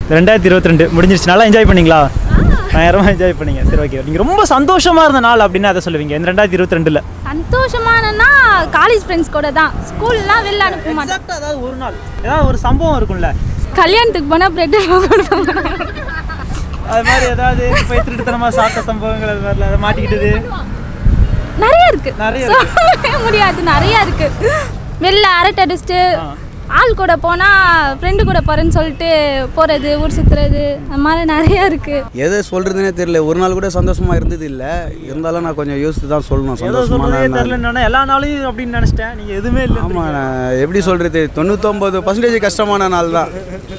ரெண்டாயிரத்தி இருபத்தி ரெண்டு முடிஞ்சிருச்சு நல்லா என்ஜாய் பண்ணீங்களா பயங்கரமாக என்ஜாய் பண்ணீங்க சரி ஓகே நீங்கள் ரொம்ப சந்தோஷமா இருந்த நாள் அப்படின்னு அதை சொல்லுவீங்க இந்த ரெண்டாயிரத்தி இருபத்தி ரெண்டில் சந்தோஷமானனா காலேஜ் ஃப்ரெண்ட்ஸ் கூட தான் ஸ்கூல்லாம் வெளில அனுப்ப மாட்டேன் எக்ஸாக்டாக ஏதாவது ஒரு நாள் ஏதாவது ஒரு சம்பவம் இருக்கும்ல கல்யாணத்துக்கு போனால் பிரெட் கொடுப்பாங்க அது மாதிரி ஏதாவது போய் திருட்டுத்தனமாக சாப்பிட்ட சம்பவங்கள் அது மாதிரில அதை மாட்டிக்கிட்டது நிறைய இருக்கு நிறைய சொல்லவே முடியாது நிறைய இருக்கு வெளில அரட்டை அடிச்சுட்டு ஆள் கூட போனால் ஃப்ரெண்டு கூட போகிறேன்னு சொல்லிட்டு போகிறது ஊர் சுற்றுறது அந்த மாதிரி நிறைய இருக்குது எதை சொல்கிறதுனே தெரியல ஒரு நாள் கூட சந்தோஷமாக இருந்தது இல்லை இருந்தாலும் நான் கொஞ்சம் யோசித்து தான் சொல்லணும் ஏதோ சந்தோஷமான சொல்றதே நாள் தெரியலன்னு எல்லா நாளையும் அப்படின்னு நினச்சிட்டேன் நீங்கள் எதுவுமே இல்லை ஆமாம் நான் எப்படி சொல்கிறது தொண்ணூத்தொம்பது பர்சன்டேஜ் கஷ்டமான நாள் தான்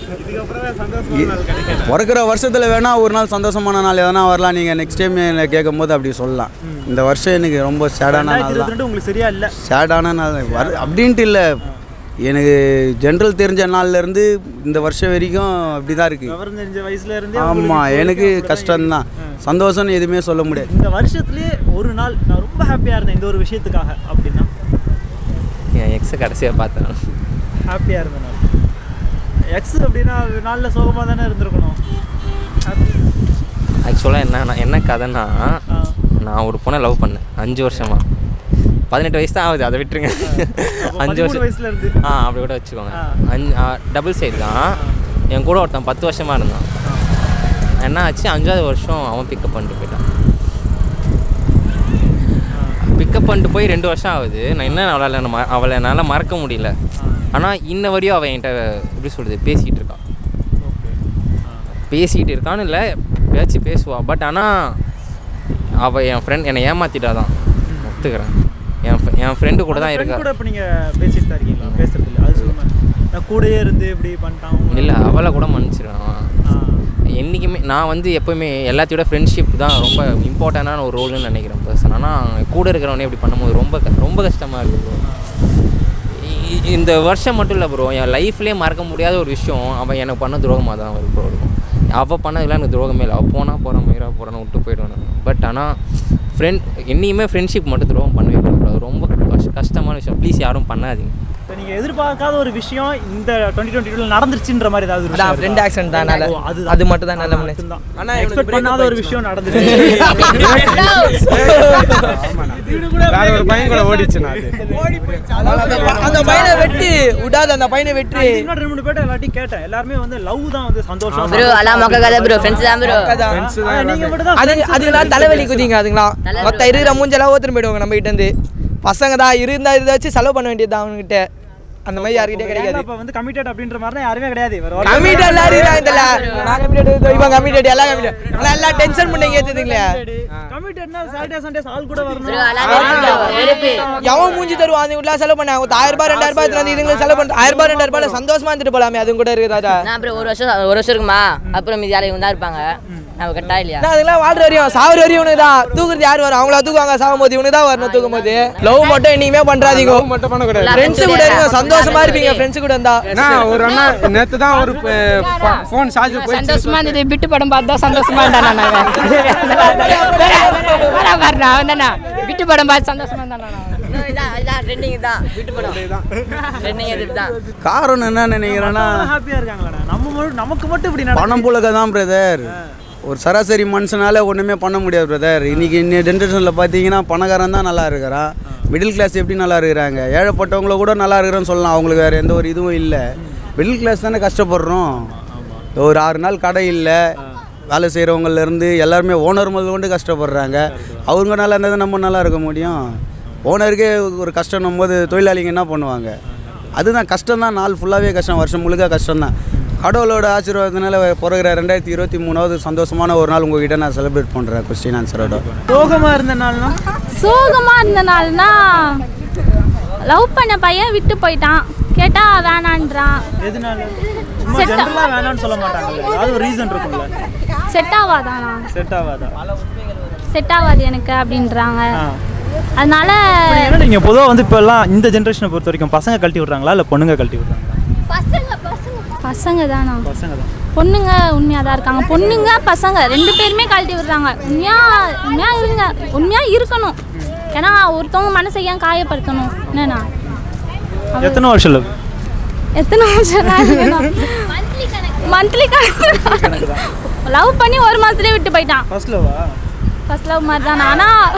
பிறக்கிற வருஷத்தில் வேணால் ஒரு நாள் சந்தோஷமான நாள் எதனா வரலாம் நீங்கள் நெக்ஸ்ட் டைம் என்னை கேட்கும் போது அப்படி சொல்லலாம் இந்த வருஷம் எனக்கு ரொம்ப சேடான நாள் ரெண்டாயிரத்தி தான் இருபத்தி ரெண்டு உங்களுக்கு சரியா இல்லை சேடான நாள் வர அப்படின்ட்டு இல்லை எனக்கு ஜென்ரல் தெரிஞ்ச நாள்லேருந்து இந்த வருஷம் வரைக்கும் அப்படி தான் இருக்குது விவரம் தெரிஞ்ச வயசுல இருந்தே ஆமாம் எனக்கு கஷ்டம்தான் சந்தோஷம்னு எதுவுமே சொல்ல முடியாது இந்த வருஷத்துலயே ஒரு நாள் நான் ரொம்ப ஹாப்பியாக இருந்தேன் இந்த ஒரு விஷயத்துக்காக அப்படின்னா என் எக்ஸை கடைசியாக பார்த்தேன் ஹாப்பியாக இருந்த நாள் எக்ஸ் அப்படின்னா அது நாளில் சோகமாக தானே இருந்திருக்கணும் Happy. ஆக்சுவலாக என்ன என்ன கதைன்னா ஆ. நான் ஒரு பொண்ணை லவ் பண்ணேன் அஞ்சு வருஷமா பதினெட்டு வயசு தான் ஆகுது அதை விட்டுருங்க அப்போ அஞ்சு 13 வருஷம் வயசுல இருந்து ஆ அப்படி கூட வச்சுக்கோங்க ஆ. அஞ்சு டபுள் சைடு தான் என் கூட ஒருத்தன் பத்து வருஷமாக இருந்தான் என்ன ஆச்சு அஞ்சாவது வருஷம் அவன் பிக்கப் பண்ணிட்டு போயிட்டான் பிக்கப் பண்ணிட்டு போய் ரெண்டு வருஷம் ஆகுது நான் என்ன அவளை நான் ம- அவளை என்னால் மறக்க முடியல ஆனால் இன்ன வரையும் அவன் என்கிட்ட எப்படி சொல்கிறது பேசிகிட்டு இருக்கான் பேசிகிட்டு இருக்கான்னு இல்லை பேச்சு பேசுவா பட் ஆனால் அவள் என் ஃப்ரெண்ட் என்னை ஏமாத்திட்டா தான் ஒத்துக்கிறேன் என் fr- என் ஃப்ரெண்டு கூட தான் friend இருக்கா கூட இப்போ நீங்கள் பேசிட்டு தான் இருக்கீங்களா பேசுறது இல்லை அது சொல்லுங்க நான் கூடயே இருந்து இப்படி பண்ணிட்டான் உங்களை- இல்லை அவளை கூட மன்னிச்சிருக்கான் ஆ. என்றைக்குமே நான் வந்து எப்போவுமே எல்லாத்தையோட ஃப்ரெண்ட்ஷிப் தான் ரொம்ப இம்பார்ட்டண்டான ஒரு ரோல்னு நினைக்கிறேன் பர்சன் ஆனால் கூட இருக்கிறவனே இப்படி பண்ணும்போது ரொம்ப க- ரொம்ப கஷ்டமாக இருக்குது ப்ரோ இந்த வருஷம் மட்டும் இல்லை ப்ரோ என் லைஃப்லேயே மறக்க முடியாத ஒரு விஷயம் அவன் எனக்கு பண்ண துரோகமாக தான் ஒரு ப்ரோ இருக்கும் அவள் பண்ணதெல்லாம் எனக்கு துரோகமே இல்லை அவள் போனால் போகிற மயிரா போகிறான்னு விட்டு போயிடுவேன் பட் ஆனால் ஃப்ரெண்ட் என்னையுமே ஃப்ரெண்ட்ஷிப் மட்டும் துரோகம் பண்ணவே கூடாது அது ரொம்ப கஷ்ட கஷ்டமான விஷயம் ப்ளீஸ் யாரும் பண்ணாதீங்க இப்போ நீங்கள் எதிர்பார்க்காத ஒரு விஷயம் இந்த டுவெண்ட்டி டுவெண்ட்டி டூவில் நடந்துருச்சுன்ற மாதிரி ஏதாவது ஒரு அதான் விஷயம் ஃப்ரெண்ட் இருக்கா? ஆக்சிடென்ட் தான் நல்ல ஓ, அதுதான். அது மட்டும் தான் நல்ல அது முன்னேற்றம் மட்டும்தான். ஆனா நான் இவனுக்கு expect breakup பண்ணாத ஒரு ஆயிடுச்சு. விஷயம் நடந்துருச்சு வேற ஒரு பையன் கூட ஓடிச்சுண்ணா அது அந்த பையனை வெட்டி விடாத அந்த பையனை வெட்டி இன்னும் ரெண்டு மூணு பேர்ட்ட எல்லாத்தையும் கேட்டேன் எல்லாருமே வந்து லவ் தான் வந்து சந்தோஷம் ப்ரோ எல்லாம் மொக்க கதை ப்ரோ ஃப்ரெண்ட்ஸ் தான் ப்ரோ ஆனா, நீங்க மட்டும் தான் அது அதுக்கெல்லாம் தலைவலி குதிங்க அதுங்களாம் மொத்த இருக்கிற மூஞ்செல்லாம் ஓத்துட்டு போயிடுவாங்க நம்ம கிட்ட இருந்து பசங்க தான் இருந்தா இதை வச்சு செலவு பண்ண வேண்டியது தான் அவனுக்கிட்ட அந்த மாதிரி யார்கிட்டயே கிடைக்காது இப்போ வந்து கமிட்டட் அப்படின்ற மாதிரி தான் யாருமே கிடையாது வேற ஒரு- கமிட்டட் எல்லாம் இருக்கிறாங்க இதுல நான் கமிட்டட் இவன் கமிட்டட் எல்லாம் கமிட்டட் ஆனா எல்லாம் டென்ஷன் பண்ணி ஏத்துதுங்களே கமிட்டட்னா சாட்டர்டே சண்டேஸ் ஆள் கூட வரணும் ப்ரோ எல்லாம் வெறுப்பு bro, வெறுப்பு எவன் மூஞ்சி தருவான் அது வீட்டுல செலவு பண்ண ஒரு ஆயிரம் ரூபாய் ரெண்டாயிரம் ரூபாய் எடுத்துட்டு வந்து இதுங்களுக்கு செலவு பண்ண ஆயிரம் ரூபாய் ரெண்டாயிரம் ரூபாய் சந்தோஷமா இருந்துட்டு போலாமே அதுவும் கூட இருக்கிறாரா நான் ப்ரோ ஒரு வருஷம் ஒரு வருஷம் இருக்குமா அப்புறம் மீதி யாரும் தான் இருப்பாங்க நம்ம கட்டா இல்லையா நான் அதெல்லாம் வாழ்ற வரையும் சாவர வரையும் இவனுக்கு தான் தூக்குறது யார் வரும் அவங்கள தூக்குவாங்க சாகும் போது இவனுக்கு தான் வரணும் தூக்கும் போது லவ் மட்டும் இனிமே பண்றாதீங்க மட்டும் பண்ணக்கூடாது ஃப்ரெண்ட்ஸ் கூட இருங்க சந்தோஷமா இருப்பீங்க ஃப்ரெண்ட்ஸ் கூட இருந்தா ஏன்னா ஒரு அண்ணா நேற்று தான் ஒரு ஃபோன் சார்ஜ் போய் சந்தோஷமா இருந்தது பிட்டு படம் பார்த்து தான் சந்தோஷமா இருந்தானா நான் வரணும் அவன் தானே பிட்டு படம் பார்த்து சந்தோஷமா இருந்தானா இதான் இதான் ட்ரெண்டிங் தான் விட்டு படம் ட்ரெண்டிங் எது தான் காரணம் என்ன நினைக்கிறேன்னா ஹாப்பியா இருக்காங்களா நம்ம மட்டும் நமக்கு மட்டும் இப்படி நடக்குது. பணம் புழக்க தான் பிரதர் ஒரு சராசரி மனுஷனால ஒன்றுமே பண்ண முடியாது பிரதர் இன்னைக்கு இன்னைய ஜென்ரேஷனில் பார்த்தீங்கன்னா பணக்காரன் தான் நல்லா இருக்கிறான் மிடில் கிளாஸ் எப்படி நல்லா இருக்கிறாங்க ஏழைப்பட்டவங்கள கூட நல்லா இருக்கிறேன்னு சொல்லலாம் அவங்களுக்கு வேறு எந்த ஒரு இதுவும் இல்லை மிடில் கிளாஸ் தானே கஷ்டப்படுறோம் ஒரு ஆறு நாள் கடை இல்லை வேலை செய்கிறவங்கலேருந்து எல்லாருமே ஓனர் முதல் கொண்டு கஷ்டப்படுறாங்க அவங்க நல்லா இருந்தால் நம்ம நல்லா இருக்க முடியும் ஓனருக்கே ஒரு கஷ்டம் போது தொழிலாளிங்க என்ன பண்ணுவாங்க அதுதான் கஷ்டம் தான் நாள் ஃபுல்லாகவே கஷ்டம் வருஷம் முழுக்க கஷ்டம் தான் கடவுளோட ஆசீர்வாதத்தினால பிறகுற ரெண்டாயிரத்தி இருபத்தி மூணாவது சந்தோஷமான ஒரு நாள் உங்ககிட்ட நான் செலிப்ரேட் பண்ணுறேன் கொஸ்டின் ஆன்சரோட சோகமா இருந்த நாள்னா சோகமாக இருந்த நாள்னா லவ் பண்ண பையன் விட்டு போயிட்டான் கேட்டா வேணான்றான் எதனால சும்மா Set- ஜென்ரலா வேணாம்னு சொல்ல மாட்டாங்கல்ல ஏதாவது ஒரு ரீசன் இருக்கும்ல செட் ஆகாதானா செட் ஆகாதா செட் ஆகாது எனக்கு அப்படின்றாங்க ஆ. அதனால ஏன்னா நீங்க பொதுவா வந்து இப்போ எல்லாம் இந்த ஜென்ரேஷனை பொறுத்த வரைக்கும் பசங்க கழட்டி விடுறாங்களா இல்ல பொண்ணுங்க கழட்டி விடுறாங்களா பசங்க தானா பசங்க தான் பொண்ணுங்க உண்மையாக தான் இருக்காங்க பொண்ணுங்க பசங்க ரெண்டு பேருமே கழட்டி விடுறாங்க உண்மையா உண்மையா இருங்க உண்மையா இருக்கணும் ஏன்னா ஒருத்தவங்க மனசை ஏன் காயப்படுத்தணும் என்னண்ணா எத்தனை வருஷம் love? எத்தனை வருஷம் மந்த்லி கணக்கு லவ் பண்ணி ஒரு மாதத்துலேயே விட்டு போயிட்டான் ஃபர்ஸ்ட் லவ்வா ஃபர்ஸ்ட் லவ் மாதிரி தான் ஆனால்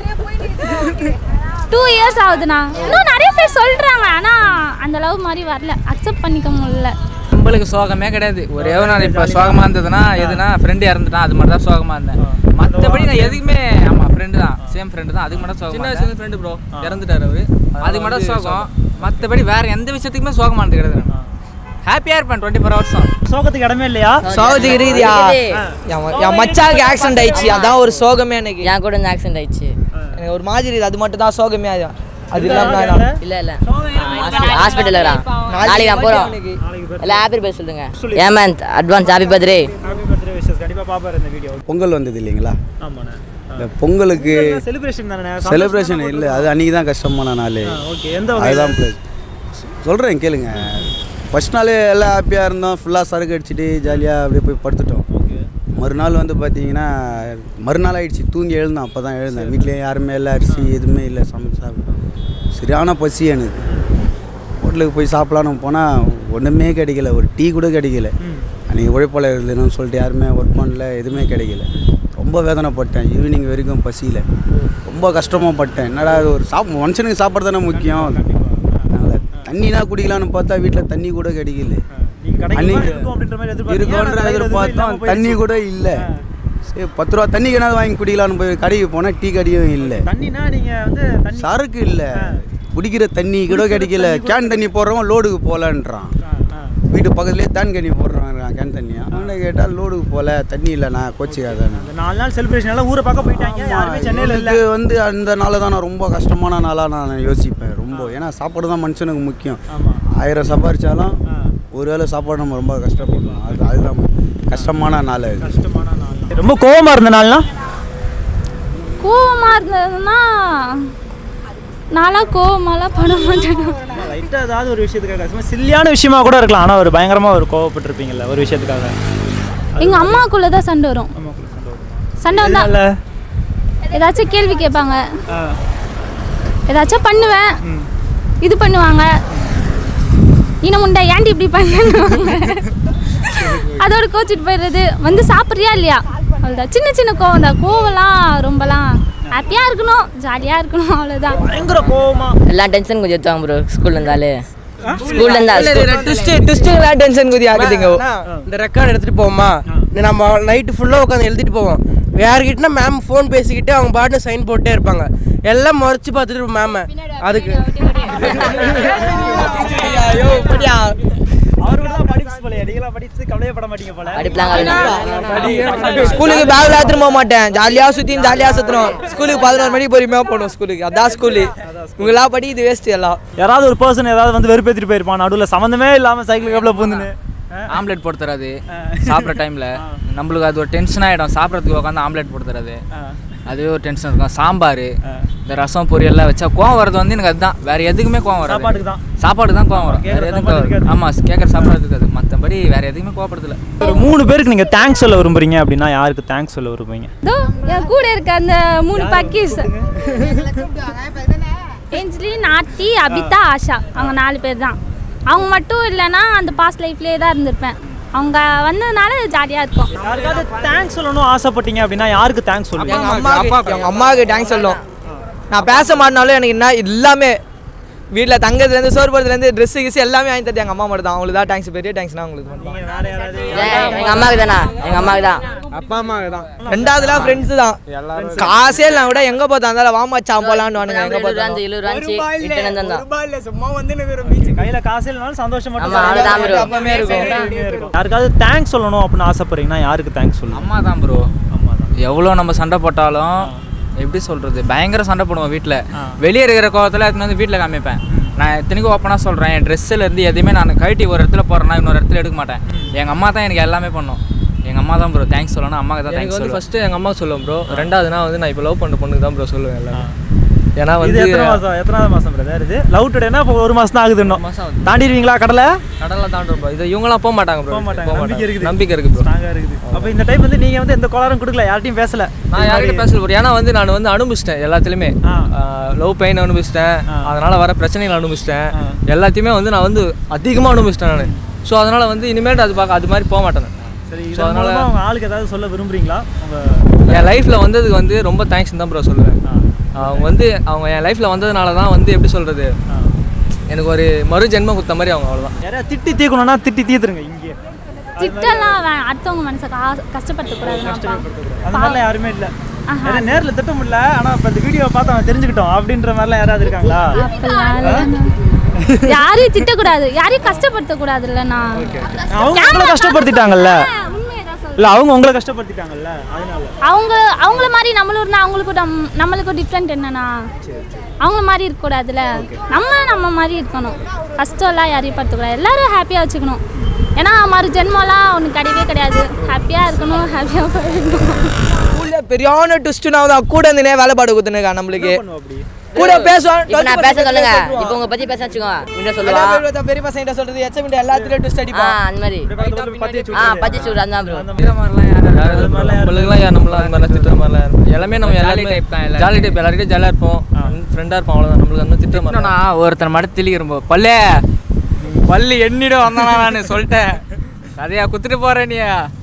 டூ இயர்ஸ் ஆகுதுண்ணா இன்னும் நிறைய பேர் சொல்கிறாங்க ஆனால் அந்த லவ் மாதிரி வரல அக்செப்ட் பண்ணிக்க முடியல நம்மளுக்கு சோகமே கிடையாது ஒரே ஒரு நாள் இப்போ சோகமாக இருந்ததுன்னா எதுனா ஃப்ரெண்டு இறந்துட்டான் அது மட்டும் தான் சோகமாக இருந்தேன் மற்றபடி நான் எதுக்குமே ஆமாம் ஃப்ரெண்டு தான் சேம் ஃப்ரெண்டு தான் அதுக்கு மட்டும் சோகம் சின்ன வயசுல ஃப்ரெண்டு ப்ரோ இறந்துட்டார் அவரு அதுக்கு மட்டும் சோகம் மற்றபடி வேற எந்த விஷயத்துக்குமே சோகமானது கிடையாது ஹாப்பியாக இருப்பேன் டுவெண்ட்டி ஃபோர் ஹவர்ஸும் சோகத்துக்கு இடமே இல்லையா சோகத்துக்கு இருக்குதியா என் ம- என் மச்சாவுக்கு ஆக்சிடென்ட் ஆயிடுச்சு அதான் ஒரு சோகமே எனக்கு என் கூட இந்த ஆக்சிடென்ட் ஆயிடுச்சு எனக்கு ஒரு மாதிரி இது அது மட்டும் தான் சோகமே அது அது இல்லாம நான் இல்ல இல்ல ஹாஸ்பிட்டல் வரா நாளைக்கு நான் போறோம் இல்ல ஹாப்பி பர்த்டே சொல்லுங்க Hemanth advance happy birthday happy birthday wishes கண்டிப்பாக பார்ப்பாரு இந்த வீடியோ பொங்கல் வந்தது இல்லைங்களா ஆமாண்ணே இந்த பொங்கலுக்கு செலிப்ரேஷன் தானே செலிப்ரேஷன் இல்லை அது அன்றைக்கி தான் கஷ்டமான நாள் ஓகே எந்த வகையில் அதுதான் ப்ளஸ் சொல்கிறேன் கேளுங்க ஃபஸ்ட் நாள் எல்லாம் ஹாப்பியாக இருந்தோம் ஃபுல்லாக சரக்கு அடிச்சுட்டு ஜாலியாக அப்படியே போய் படுத்துட்டோம் மறுநாள் வந்து பார்த்தீங்கன்னா மறுநாள் ஆயிடுச்சு தூங்கி எழுந்தேன் அப்போ தான் எழுந்தேன் வீட்லேயே யாருமே இல்லை அரிசி எதுவுமே இல்லை சமைச்சு சாப்பிட சரியான பசி எனக்கு ஹோட்டலுக்கு போய் சாப்பிடலான்னு போனால் ஒன்றுமே கிடைக்கல ஒரு டீ கூட கிடைக்கல அன்றைக்கி உழைப்பாளர் இல்லைன்னு சொல்லிட்டு யாருமே ஒர்க் பண்ணல எதுவுமே கிடைக்கல ரொம்ப வேதனைப்பட்டேன் ஈவினிங் வரைக்கும் பசியில் ரொம்ப கஷ்டமாக பட்டேன் என்னடா இது ஒரு சாப் மனுஷனுக்கு சாப்பிட்றது தானே முக்கியம் அதனால தண்ணினா குடிக்கலான்னு பார்த்தா வீட்டில் தண்ணி கூட கிடைக்கல நீங்கள் கடைக்கு அன்னைக்கு இருக்கும் அப்படின்ற மாதிரி எதிர்பார்த்தீங்க. இருக்கும்ன்ற ஆனா கையில எதுவுமே எதிர்பார்த்தோம் இல்லாம தண்ணி போயிடுச்சு. கூட இல்லை சரி பத்து ரூபா தண்ணி கிணறு வாங்கி குடிக்கலான்னு போய் கடைக்கு போனால் டீ கடையும் இல்லை தண்ணினா நீங்கள் வந்து தண்ணி சரக்கு இல்லை குடிக்கிற தண்ணி கூட கிடைக்கல கேன் தண்ணி போடுறவன் லோடுக்கு போகலன்றான் வீட்டு பக்கத்துலேயே தேன் கண்ணி போடுறான் கேன் தண்ணியா அவனை கேட்டால் லோடுக்கு போகல தண்ணி இல்லை நான் கோச்சிக்காதானே இந்த நாலு நாள் செலிப்ரேஷன் எல்லாம் ஊரை பார்க்க போயிட்டாங்க யாருமே சென்னையில் இல்லை எனக்கு வந்து அந்த நாளை தான் நான் ரொம்ப கஷ்டமான நாளாக நான் யோசிப்பேன் ரொம்ப ஏன்னா சாப்பாடு தான் மனுஷனுக்கு முக்கியம் ஆயிரம் சம்பாரிச்சாலும் ஒரு வேளை சாப்பாடு நம்ம ரொம்ப கஷ்டப்படணும் அது அதுதான் கஷ்டமான நாள் அது கஷ்டமான நாள் ரொம்ப கோவமா இருந்த நாள்னா கோவமாக இருந்ததுன்னா நான்லாம் கோவமாலாம் பண்ண மாட்டேன் லைட்டாக ஏதாவது ஒரு விஷயத்துக்காக சும்மா சில்லியான விஷயமா கூட இருக்கலாம் ஆனால் ஒரு பயங்கரமாக ஒரு கோவப்பட்டிருப்பீங்கல்ல ஒரு விஷயத்துக்காக எங்கள் அம்மாக்குள்ளே தான் சண்டை வரும் சண்டை வந்தா இல்ல ஏதாச்சும் கேள்வி கேட்பாங்க ஆ. ஏதாச்சும் பண்ணுவேன் இது பண்ணுவாங்க இன்னும் உண்டா ஏன்டி இப்படி பண்ணுவாங்க அதோட கோச்சிட்டு போயிடுறது வந்து சாப்பிட்றியா இல்லையா அவ்வளோதான் சின்ன சின்ன கோவம் தான் கோவம்லாம் ரொம்பலாம் ஹாப்பியாக இருக்கணும் ஜாலியாக இருக்கணும் அவ்வளோதான் பயங்கர கோவமா எல்லாம் டென்ஷன் கொஞ்சம் எடுத்தாங்க ப்ரோ ஸ்கூல்ல இருந்தாலே ஸ்கூல்ல இருந்தா ட்விஸ்ட் ட்விஸ்ட்டுங்களாம் டென்ஷன் குதி ஆகுதுங்க இந்த ரெக்கார்டு எடுத்துகிட்டு போவோமா நம்ம நைட்டு ஃபுல்லாக உட்காந்து எழுதிட்டு போவோம் யார்கிட்டனா மேம் ஃபோன் பேசிக்கிட்டு அவங்க பாட்டு சைன் போட்டே இருப்பாங்க எல்லாம் முறைச்சு பார்த்துட்டு மேம் அதுக்கு ஐயோ படியா அவரு கூட தான் படிப்பு போல நீங்களா படிச்சு கவலையப்பட மாட்டீங்க போல படிப்பலாம் ஸ்கூலுக்கு பேக்ல எடுத்துட்டு போக மாட்டேன் ஜாலியாக சுற்றி ஜாலியாக சுற்றணும் ஸ்கூலுக்கு பதினோரு மணிக்கு பொறுமையாக போகணும் ஸ்கூலுக்கு அதான் ஸ்கூலு உங்களா படி இது வேஸ்ட் எல்லாம் யாராவது ஒரு பர்சன் ஏதாவது வந்து வெறுப்பேற்றிட்டு போயிருப்பான் நடுவில் சம்மந்தமே இல்லாமல் சைக்கிள் கப்பில் பூந்துன்னு ஆம்லெட் போட்டு தராது சாப்பிட்ற டைமில் நம்மளுக்கு அது ஒரு டென்ஷன் ஆகிடும் சாப்பிட்றதுக்கு உட்காந்து ஆம்லெட் போட்டு தராது அதுவே ஒரு டென்ஷன் இருக்கும் சாம்பார் இந்த ரசம் பொரியல்லாம் வச்சா கோவம் வர்றது வந்து எனக்கு அதுதான் வேற எதுக்குமே கோவம் வராது சாப்பாட்டுக்கு தான். சாப்பாடுக்கு தான் கோவம் வரும் வேற கேக்குற எதுவும் சாப்பாடு இருக்காது. ஆமாம் கேட்குற சாப்பாடு இருக்காது மற்றபடி வேற எதுக்குமே கோவப்படுறதில்ல ஒரு மூணு பேருக்கு நீங்கள் தேங்க்ஸ் சொல்ல விரும்புறீங்க அப்படின்னா யாருக்கு தேங்க்ஸ் சொல்ல விரும்புவீங்க இதோ என் கூட இருக்க அந்த மூணு பக்கீஸ் ஏஞ்சலி நாட்டி அபிதா ஆஷா அவங்க நாலு பேர் தான் அவங்க மட்டும் இல்லைன்னா அந்த பாஸ்ட் லைஃப்லேயே தான் இருந்திருப்பேன் அவங்க வந்ததுனால ஜாலியாக இருக்கும் யாருக்காவது தேங்க்ஸ் சொல்லணும் ஆசைப்பட்டீங்க அப்படின்னா யாருக்கு தேங்க்ஸ் சொல்லுவீங்க எங்கள் அம்மாவுக்கு எங்கள் அம்மாவுக்கு தேங்க்ஸ் சொல்லணும் நான் பேச மாட்டினாலும் எனக்கு என்ன எல்லாமே வீட்டில் தங்கத்துலேருந்து சோறு போடுறதுலேருந்து ட்ரெஸ்ஸு கிஸ் எல்லாமே வாங்கி தரது எங்கள் அம்மா மட்டும் தான் அவங்களுக்கு தான் தேங்க்ஸ் பெரிய தேங்க்ஸ்னா அவங்களுக்கு மட்டும் எங்க அம்மாவுக்கு தானா எங்க அம்மாவுக்கு தான் அப்பா அம்மாவுக்கு தான் ரெண்டாவதுலாம் ஃப்ரெண்ட்ஸு தான் காசே இல்லை கூட எங்கே பார்த்தா இருந்தாலும் வாமாச்சாம் போலான்னு வானுங்க எங்கே எழுபது பார்த்தா ரூபா எழுபது ரூபா இன்டர்நெட் தான் சும்மா வந்து கையில் காசு இல்லைனாலும் சந்தோஷம் மட்டும் ஆமா, அவ்வளவுதான் bro. அப்பமே இருக்கும் இருக்கும் யாருக்காவது தேங்க்ஸ் சொல்லணும் அப்படின்னு ஆசைப்படுறீங்கன்னா யாருக்கு தேங்க்ஸ் சொல்லணும் அம்மா தான் ப்ரோ எவ்வளோ நம்ம சண்டை போட்டாலும் எப்படி சொல்கிறது பயங்கர சண்டை போடுவோம் வீட்டில் வெளியே இருக்கிற கோவத்தில் எடுத்துன்னு வந்து வீட்டில் காமிப்பேன் நான் எத்தனைக்கும் ஓப்பனாக சொல்கிறேன் என் ட்ரெஸ்ஸில் இருந்து எதுவுமே நான் கழட்டி ஒரு இடத்துல போகிறேன்னா இன்னொரு இடத்துல எடுக்க மாட்டேன் எங்கள் அம்மா தான் எனக்கு எல்லாமே பண்ணும் எங்கள் அம்மா தான் ப்ரோ தேங்க்ஸ் சொல்லணும் அம்மாவுக்கு தான் எனக்கு தேங்க்ஸ் வந்து சொல்லுவேன் ஃபஸ்ட்டு எங்கள் அம்மா சொல்லுவேன் ப்ரோ ரெண்டாவதுனா வந்து நான் இப்போ லவ் பண்ணுற பொண்ணுக்கு தான் ப்ரோ சொல்லுவேன் எல்லாம் ஏன்னா இது வந்து எத்தனை மாதம் எத்தனாவது மாதம் பிரதர் இது லவ் டுடேனா இப்போ ஒரு மாதம் தான் ஆகுது இன்னும் மாசம் ஆகுது. தாண்டிடுவீங்களா கடலை கடலில் தாண்டுறோம் ப்ரோ இது இவங்களாம் போக மாட்டாங்க ப்ரோ போக மாட்டாங்க நம்பிக்கை இருக்குது நம்பிக்கை இருக்குது ப்ரோ ஸ்ட்ராங்காக இருக்குது அப்போ இந்த டைம் வந்து நீங்கள் வந்து எந்த கோளாறும் கொடுக்கல யார்ட்டையும் பேசல நான் யார்கிட்ட பேசல ப்ரோ ஏன்னா வந்து நான் வந்து அனுபவிச்சிட்டேன் எல்லாத்துலேயுமே லவ் பெயின் அனுபவிச்சிட்டேன் அதனால் வர பிரச்சனைகள் அனுபவிச்சிட்டேன் எல்லாத்தையுமே வந்து நான் வந்து அதிகமாக அனுபவிச்சிட்டேன் நான் ஸோ அதனால் வந்து இனிமேல் அது பார்க்க அது மாதிரி போக மாட்டேன் சரி ஸோ இதன் அதனால் மூலமா உங்க ஆளுக்கு ஏதாவது சொல்ல விரும்புறீங்களா உங்க என் லைஃப்பில் வந்ததுக்கு வந்து ரொம்ப தேங்க்ஸ் தான் ப்ரோ சொல்லுவேன் அவங்க வந்து அவங்க என் லைஃப்பில் வந்ததுனால தான் வந்து எப்படி சொல்கிறது எனக்கு ஒரு மறு ஜென்மம் கொடுத்த மாதிரி அவங்க அவ்வளோதான் யாரையா திட்டி தீர்க்கணும்னா திட்டி தீர்த்துருங்க இங்கே திட்டலாம் வே- அடுத்தவங்க மனசை கா- கஷ்டப்படுத்தக்கூடாதுனாப்பா அந்த மாதிரிலாம் யாருமே இல்லை ஏன்னா நேரில் திட்ட முடியல ஆனால் இப்போ இந்த வீடியோவை பார்த்து அவன் தெரிஞ்சுக்கிட்டோம் அப்படின்ற மாதிரிலாம் யாராவது இருக்காங்களா அப்படிலாம் இல்லைண்ணா. யாரையும் திட்டக்கூடாது யாரையும் கஷ்டப்படுத்தக்கூடாது இல்லைண்ணா அவங்க உங்களை கஷ்டப்படுத்திட்டாங்கல்ல இல்லை அவங்க உங்களை கஷ்டப்படுத்திட்டாங்கல்ல அதனால அவங்க அவங்கள மாதிரி நம்மளும் இருந்தால் அவங்களுக்கும் நம் நம்மளுக்கும் டிஃப்ரெண்ட் என்னன்னா அவங்கள மாதிரி இருக்கக்கூடாதுல்ல நம்ம நம்ம மாதிரி இருக்கணும் கஷ்டம்லாம் யாரையும் படுத்தக்கூடாது எல்லாரும் ஹாப்பியாக வச்சுக்கணும் ஏன்னா மறு ஜென்மம்லாம் ஒன்று கிடையவே கிடையாது ஹாப்பியாக இருக்கணும் ஹாப்பியாக போயிடணும் ஸ்கூலில் பெரியான ட்விஸ்ட்டுனா தான் கூட இருந்துனே வேலை பாடு கொடுத்துனுக்கா நம்மளுக்கு கூட பேசுவான் இப்போ நான் பேச சொல்லுங்க இப்போ உங்க பத்தி பேச வச்சுக்கோங்க இங்க சொல்லுவா பெரிய பசங்க சொல்றது எச்ச எல்லாத்துலயும் ட்விஸ்ட் ஆ அடிப்பான் அந்த மாதிரி ஆ பத்தி சொல்ற அந்த ப்ரோ நம்மளுக்குலாம் யார் நம்மளாம் அந்த மாதிரிலாம் திட்டுற மாதிரிலாம் யாரும் எல்லாமே நம்ம எல்லாருமே ஜாலி டைப் எல்லாருக்கிட்டையும் ஜாலியாக இருப்போம் ஃப்ரெண்டாக இருப்போம் அவ்வளோதான் நம்மளுக்கு அந்த மாதிரி திட்டுற மாதிரி நான் ஒருத்தனை மட்டும் தெளிக்கிறோம் பல்லே பல்லு எண்ணிட வந்தானா நான் சொல்லிட்டேன் கதையா குத்துட்டு போறேன் நீ